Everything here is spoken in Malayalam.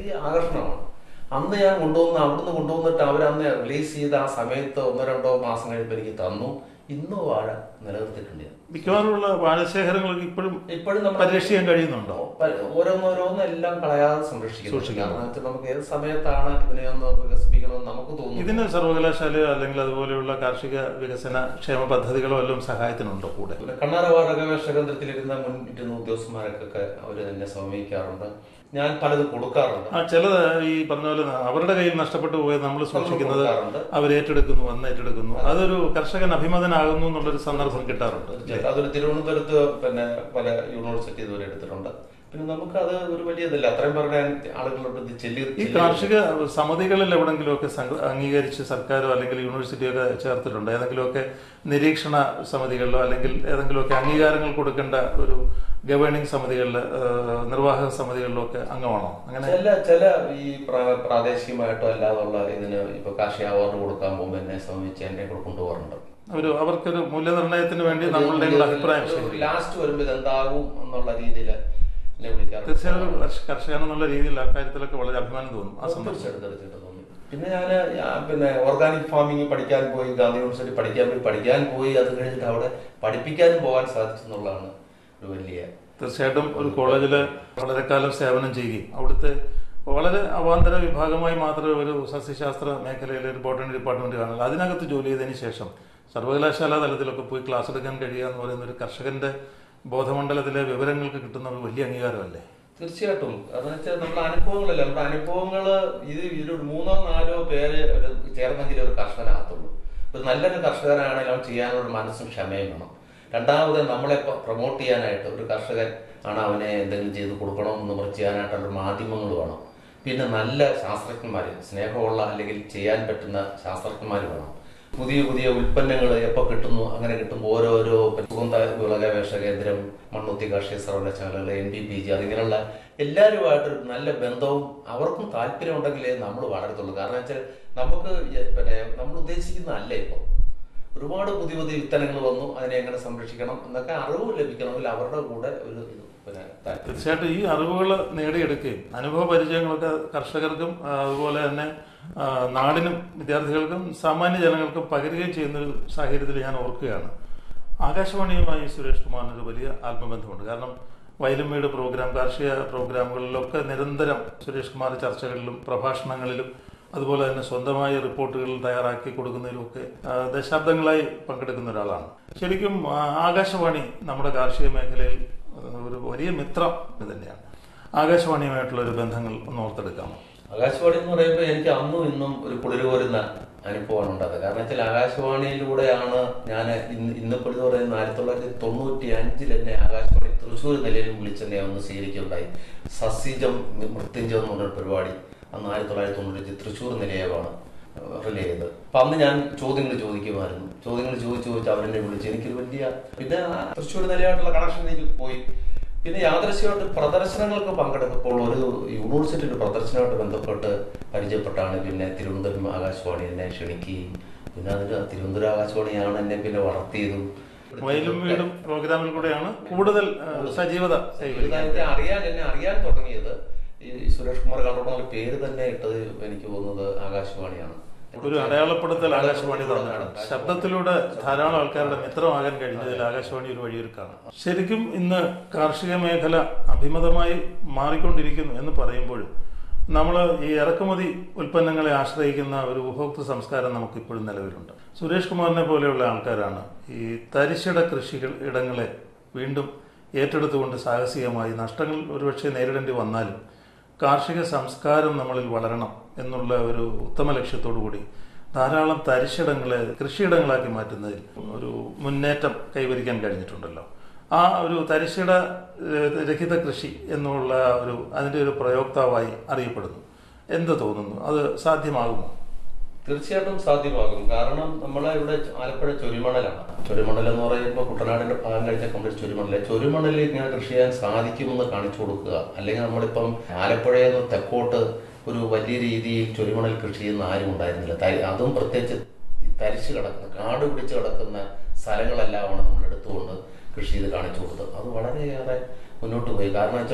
വലിയ ആകർഷണമാണ് അന്ന് ഞാൻ കൊണ്ടുവന്ന് അവിടുന്ന് കൊണ്ടുവന്നിട്ട് അവരന്ന് റിലീസ് ചെയ്ത ആ സമയത്ത് ഒന്നോ രണ്ടോ മാസം കഴിയുമ്പോൾ എനിക്ക് തന്നു ഇന്നും വാഴ നിലനിർത്തിയിട്ടുണ്ട് ഞാൻ. മിക്കവാറുമുള്ള വാഴശേഖരങ്ങളൊക്കെ ഇപ്പോഴും ഇപ്പോഴും നമ്മൾ പരിരക്ഷിക്കാൻ കഴിയുന്നുണ്ടോ ഓരോന്നോരോന്നും എല്ലാം കളയാതെ സംരക്ഷിക്കുന്നു കാരണം വെച്ചാൽ നമുക്ക് ഏത് സമയത്താണ് ഇതിനെ ഒന്ന് വികസിപ്പിക്കണമെന്ന് നമുക്ക് തോന്നുന്നു ഇതിന് സർവകലാശാലയോ അല്ലെങ്കിൽ അതുപോലെയുള്ള കാർഷിക വികസന ക്ഷേമ പദ്ധതികളോ എല്ലാം സഹായത്തിനുണ്ടോ കൂടെ പിന്നെ കണ്ണാറവാട ഗവേഷണ കേന്ദ്രത്തിലിരുന്ന മുൻ ഇരുന്ന ഉദ്യോഗസ്ഥന്മാർക്കൊക്കെ അവർ എന്നെ സമീപിക്കാറുണ്ട് ഞാൻ പലതും കൊടുക്കാറുണ്ട് ആ ചിലത് ഈ പറഞ്ഞ പോലെ അവരുടെ കയ്യിൽ നഷ്ടപ്പെട്ടു പോയത് നമ്മൾ സൂക്ഷിക്കുന്നത് കൊടുക്കാറുണ്ട് അവർ ഏറ്റെടുക്കുന്നു വന്ന് ഏറ്റെടുക്കുന്നു അതൊരു കർഷകൻ അഭിമതനാകുന്നു എന്നുള്ളൊരു സന്ദർഭം കിട്ടാറുണ്ട് തീർച്ചയായിട്ടും അതൊരു തിരുവനന്തപുരത്ത് പിന്നെ പല യൂണിവേഴ്സിറ്റി ഇതുവരെ എടുത്തിട്ടുണ്ട് പിന്നെ നമുക്ക് അത് ഒരു വലിയ ഇതല്ല അത്രയും പറഞ്ഞാൽ ആളുകളോട് ഇത് ചെല്ലി ഈ ചെല്ലി- കാർഷിക സമിതികളിൽ എവിടെങ്കിലുമൊക്കെ സംഘ- അംഗീകരിച്ച് സർക്കാരോ അല്ലെങ്കിൽ യൂണിവേഴ്സിറ്റിയോ ഒക്കെ ചേർത്തിട്ടുണ്ടോ ഏതെങ്കിലുമൊക്കെ നിരീക്ഷണ സമിതികളിലോ അല്ലെങ്കിൽ ഏതെങ്കിലുമൊക്കെ അംഗീകാരങ്ങൾ കൊടുക്കേണ്ട ഒരു ഗവേണിംഗ് സമിതികളിൽ നിർവാഹക സമിതികളിലോ ഒക്കെ അംഗമാണോ അങ്ങനെ ചില ചില ഈ പ്രാ- പ്രാദേശികമായിട്ടോ അല്ലാതുള്ള ഇതിന് ഇപ്പൊ കാർഷിക അവാർഡ് കൊടുക്കാൻ പോകുമ്പോൾ എന്നെ സമീപിച്ച് എന്നെ കൂടെ കൊണ്ടുപോകാറുണ്ട് ഒരു അവർക്കൊരു മൂല്യനിർണ്ണയത്തിന് വേണ്ടി നമ്മളുടെ കൂടെ അഭിപ്രായം ശേഖരിക്കും ലാസ്റ്റ് വരുമ്പോൾ ഇത് എന്താകും എന്നുള്ള രീതിയിൽ എന്നെ വിളിക്കാറുണ്ട് തീർച്ചയായും ഒരു കർഷ- കർഷകൻ എന്നുള്ള രീതിയിൽ ആ കാര്യത്തിലൊക്കെ വളരെ അഭിമാനം തോന്നും ആ സന്ദർഭം തീർച്ചയായിട്ടും തീർച്ചയായിട്ടും തോന്നി പിന്നെ ഞാൻ പിന്നെ ഓർഗാനിക് ഫാമിംഗ് പഠിക്കാൻ പോയി ഗാന്ധി യൂണിവേഴ്സിറ്റി പഠിക്കാൻ പോയി പഠിക്കാൻ പോയി അത് കഴിഞ്ഞിട്ട് അവിടെ പഠിപ്പിക്കാനും പോകാൻ സാധിച്ചു എന്നുള്ളതാണ് ഒരു വലിയ തീർച്ചയായിട്ടും ഒരു കോളേജിൽ വളരെ കാലം സേവനം ചെയ്യുകയും അവിടുത്തെ വളരെ അവാന്തര വിഭാഗമായി മാത്രമേ ഒരു സസ്യശാസ്ത്ര മേഖലയിൽ ഒരു ബോട്ടണി ഡിപ്പാർട്ട്മെന്റ് കാണുള്ളൂ അതിനകത്ത് ജോലി ചെയ്തതിന് ശേഷം സർവകലാശാല തലത്തിലൊക്കെ പോയി ക്ലാസ് എടുക്കാൻ കഴിയുക എന്ന് പറയുന്ന ഒരു കർഷകന്റെ ബോധമണ്ഡലത്തിലെ വിവരങ്ങൾക്ക് കിട്ടുന്ന ഒരു വലിയ അംഗീകാരമല്ലേ തീർച്ചയായിട്ടും അതെന്ന് വെച്ചാൽ നമ്മുടെ അനുഭവങ്ങളല്ല നമ്മുടെ അനുഭവങ്ങൾ ഇത് ഇതിലൊരു മൂന്നോ നാലോ പേര് ഒരു ചേർന്നെങ്കിലേ ഒരു കർഷകനാകത്തുള്ളൂ ഒരു നല്ലൊരു കർഷകനാണെങ്കിൽ അവൻ ചെയ്യാനുള്ള മനസ്സും ക്ഷമയും വേണം രണ്ടാമത് നമ്മളെ പ്രൊമോട്ട് ചെയ്യാനായിട്ട് ഒരു കർഷകൻ ആണ് അവനെ എന്തെങ്കിലും ചെയ്ത് കൊടുക്കണമെന്ന് പറഞ്ഞ് ചെയ്യാനായിട്ടുള്ള മാധ്യമങ്ങൾ വേണം പിന്നെ നല്ല ശാസ്ത്രജ്ഞന്മാർ സ്നേഹമുള്ള അല്ലെങ്കിൽ ചെയ്യാൻ പറ്റുന്ന ശാസ്ത്രജ്ഞന്മാർ വേണം പുതിയ പുതിയ ഉൽപ്പന്നങ്ങൾ എപ്പോൾ കിട്ടുന്നു അങ്ങനെ കിട്ടുമ്പോൾ ഓരോരോ സുഗന്ധ വിളകവേഷ കേന്ദ്രം മണ്ണുത്തി കാർഷിക സർവകലാശാലകൾ എൻ ഡി പി ജി അതിങ്ങനെയുള്ള എല്ലാവരുമായിട്ടൊരു നല്ല ബന്ധവും അവർക്കും താല്പര്യം ഉണ്ടെങ്കിലേ നമ്മൾ വളരത്തുള്ളൂ കാരണം വെച്ചാൽ നമുക്ക് ഈ- പിന്നെ നമ്മൾ ഉദ്ദേശിക്കുന്നതല്ല ഇപ്പോൾ ഒരുപാട് പുതിയ പുതിയ വിത്തനങ്ങൾ വന്നു അതിനെ എങ്ങനെ സംരക്ഷിക്കണം എന്നൊക്കെ അറിവ് ലഭിക്കണമെങ്കിൽ അവരുടെ കൂടെ ഒരു ഇത് പിന്നെ താല്പര്യം തീർച്ചയായിട്ടും ഈ അറിവുകൾ നേടിയെടുക്കുകയും അനുഭവ പരിചയങ്ങളൊക്കെ കർഷകർക്കും ആ, അതുപോലെ തന്നെ ആ, നാടിനും വിദ്യാർത്ഥികൾക്കും സാമാന്യ ജനങ്ങൾക്കും പകരുകയും ചെയ്യുന്ന ഒരു സാഹചര്യത്തിൽ ഞാൻ ഓർക്കുകയാണ് ആകാശവാണിയുമായി സുരേഷ് കുമാറിന് ഒരു വലിയ ആത്മബന്ധമുണ്ട് കാരണം വയലും വീട് പ്രോഗ്രാം കാർഷിക പ്രോഗ്രാമുകളിലൊക്കെ നിരന്തരം സുരേഷ് കുമാർ ചർച്ചകളിലും പ്രഭാഷണങ്ങളിലും അതുപോലെ തന്നെ സ്വന്തമായി റിപ്പോർട്ടുകൾ തയ്യാറാക്കി കൊടുക്കുന്നതിലുമൊക്കെ ആ, ദശാബ്ദങ്ങളായി പങ്കെടുക്കുന്ന ഒരാളാണ് ശരിക്കും ആ, ആകാശവാണി നമ്മുടെ കാർഷിക മേഖലയിൽ ഒരു വലിയ മിത്രം തന്നെയാണ് ആകാശവാണിയുമായിട്ടുള്ള ഒരു ബന്ധങ്ങൾ ഒന്ന് ഓർത്തെടുക്കാമോ ആകാശവാണി എന്ന് പറയുമ്പോൾ എനിക്ക് അന്നും ഇന്നും ഒരു കുളിര് കോരുന്ന അനുഭവമാണ് ഉണ്ടായത് കാരണം വെച്ചാൽ ആകാശവാണിയിലൂടെയാണ് ഞാൻ ഇന്ന് ഇന്നിപ്പോൾ ഇത് പറയുന്നത് ആയിരത്തി തൊള്ളായിരത്തി തൊണ്ണൂറ്റി അഞ്ചിൽ എന്നെ ആകാശവാണി തൃശ്ശൂർ നിലയിലും വിളിച്ചെന്നെ ഒന്ന് സ്വീകരിക്കുകയുണ്ടായി സസ്യജം മൃത്യുഞ്ജം എന്ന് പറഞ്ഞൊരു പരിപാടി അന്ന് ആയിരത്തി തൊള്ളായിരത്തി തൊണ്ണൂറ്റി തൃശ്ശൂർ നിലയമാണ് റിലേ ചെയ്തത് അപ്പൊ അന്ന് ഞാൻ ചോദ്യങ്ങൾ ചോദിക്കുമായിരുന്നു ചോദ്യങ്ങൾ ചോദിച്ചു ചോദിച്ച് അവരെന്നെ വിളിച്ചു എനിക്കൊരു വലിയ പിന്നെ ആ തൃശ്ശൂർ നിലയായിട്ടുള്ള കണക്ഷൻ എനിക്ക് പോയി പിന്നെ യാദൃശ്യമായിട്ട് പ്രദർശനങ്ങൾക്ക് പങ്കെടുത്തപ്പോൾ ഒരു യൂണിവേഴ്സിറ്റിയുടെ പ്രദർശനമായിട്ട് ബന്ധപ്പെട്ട് പരിചയപ്പെട്ടാണ് പിന്നെ തിരുവനന്തപുരം ആകാശവാണി എന്നെ ക്ഷണിക്കുകയും പിന്നെ അതിന് തിരുവനന്തപുരം ആകാശവാണിയാണ് എന്നെ പിന്നെ വളർത്തിയതും വയലും വീടും പ്രോഗ്രാമിൽ കൂടെയാണ് കൂടുതൽ ആ, സജീവത കൈവരിക്കുന്നത് ഇതായിട്ട് അറിയാൻ എന്നെ അറിയാൻ തുടങ്ങിയത് ഈ സുരേഷ് കുമാർ കണ്ടോടുള്ള പേര് തന്നെ ഇട്ടത് എനിക്ക് തോന്നുന്നത് ആകാശവാണിയാണ് ഒരു അടയാളപ്പെടുത്തൽ ആകാശവാണി തന്നെയാണ് ശബ്ദത്തിലൂടെ ധാരാളം ആൾക്കാരുടെ മിത്രമാകാൻ കഴിഞ്ഞതിൽ ആകാശവാണി ഒരു വഴിയൊരുക്കാണ് ശരിക്കും ഇന്ന് കാർഷിക മേഖല അഭിമതമായി മാറിക്കൊണ്ടിരിക്കുന്നു എന്ന് പറയുമ്പോൾ നമ്മൾ ഈ ഇറക്കുമതി ഉൽപ്പന്നങ്ങളെ ആശ്രയിക്കുന്ന ഒരു ഉപഭോക്തൃ സംസ്കാരം നമുക്ക് ഇപ്പോഴും നിലവിലുണ്ട് സുരേഷ് കുമാറിനെ പോലെയുള്ള ആൾക്കാരാണ് ഈ തരിശിട കൃഷികൾ ഇടങ്ങളെ വീണ്ടും ഏറ്റെടുത്തുകൊണ്ട് സാഹസികമായി നഷ്ടങ്ങൾ ഒരുപക്ഷെ നേരിടേണ്ടി വന്നാലും കാർഷിക സംസ്കാരം നമ്മളിൽ വളരണം എന്നുള്ള ഒരു ഉത്തമ ലക്ഷ്യത്തോടു കൂടി ധാരാളം തരിശിടങ്ങളെ കൃഷിയിടങ്ങളാക്കി മാറ്റുന്നതിൽ ഒരു മുന്നേറ്റം കൈവരിക്കാൻ കഴിഞ്ഞിട്ടുണ്ടല്ലോ ആ ഒരു തരിശിട ഏഹ്, രഹിത കൃഷി എന്നുള്ള ഒരു അതിൻ്റെ ഒരു പ്രയോക്താവായി അറിയപ്പെടുന്നു എന്ത് തോന്നുന്നു അത് സാധ്യമാകുമോ തീർച്ചയായിട്ടും സാധ്യമാകും കാരണം നമ്മളെ ഇവിടെ ആലപ്പുഴ ചൊരിമണലാണ് ചൊരിമണൽ എന്ന് പറയുമ്പോൾ കുട്ടനാടിന്റെ ഭാഗം കഴിച്ച കംപ്ലീറ്റ് ചൊരിമണല് ചൊരിമണലിൽ ഇങ്ങനെ കൃഷി ചെയ്യാൻ സാധിക്കുമെന്ന് കാണിച്ചു കൊടുക്കുക അല്ലെങ്കിൽ നമ്മളിപ്പം ആലപ്പുഴയിൽ നിന്ന് തെക്കോട്ട് ഒരു വലിയ രീതിയിൽ ചൊരിമണൽ കൃഷി ചെയ്യുന്ന ആരും ഉണ്ടായിരുന്നില്ല തരി- അതും പ്രത്യേകിച്ച് ഈ തരിശ് കിടക്കുന്ന കാട് പിടിച്ച് കിടക്കുന്ന സ്ഥലങ്ങളെല്ലാമാണ് നമ്മൾ എടുത്തുകൊണ്ട് കൃഷി ചെയ്ത് കാണിച്ചു കൊടുത്തത് അത് വളരെയേറെ മുന്നോട്ട് പോയി കാരണം വെച്ചാൽ